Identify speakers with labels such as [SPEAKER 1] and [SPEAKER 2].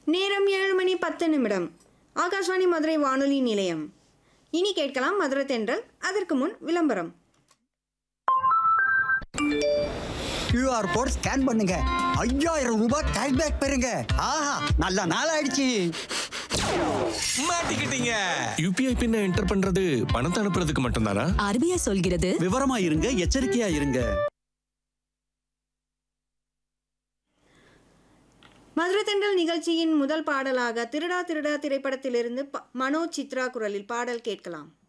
[SPEAKER 1] நேரம் ஏழு மணி பத்து நிமிடம் ஆகாஷ்வாணி மதுரை வானொலி நிலையம் இனி கேட்கலாம் மதுரை தென்றல் அதற்கு முன் விளம்பரம்
[SPEAKER 2] கியூஆர் கோட் ஸ்கேன் பண்ணுங்க ஐயாயிரம் ரூபாய் கேஷ்பேக் பெறுங்க ஆஹா நல்ல நாள் ஆயிடுச்சு
[SPEAKER 3] மாட்டிக்கிட்டீங்க யூபிஐ பின்ன என்டர் பண்றது பணத்தை அனுப்புறதுக்கு மட்டும்தானா
[SPEAKER 4] ஆர்பிஐ சொல்கிறது
[SPEAKER 5] விவரமா இருங்க எச்சரிக்கையா இருங்க
[SPEAKER 1] மதுரை தென்றல் நிகழ்ச்சியின் முதல் பாடலாக திருடா திருடா திரைப்படத்திலிருந்து ப- மனோஜ் சித்ரா குரலில் பாடல் கேட்கலாம்